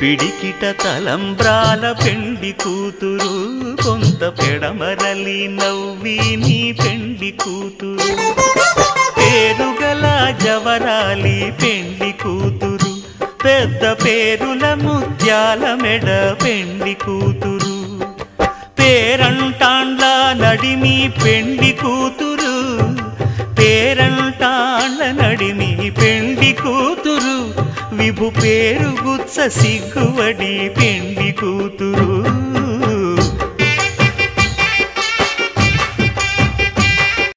పిడికిట తలంబ్రాల పెండి కూతురు కొంత పెడమరలి నవ్వి నీ పెండి కూతురు పేరుగల జవరాలి పెండి కూతురు పెద్ద పేరుల ముత్యాల మెడ పెండి కూతురు పేరంటాండ్ల నడిమి పెండి కూతురు పేరంటాండ్ల నడిమి పెండి కూతురు విభు పేరు గుచ్చ సిగ్గువడి పెండి కూతురు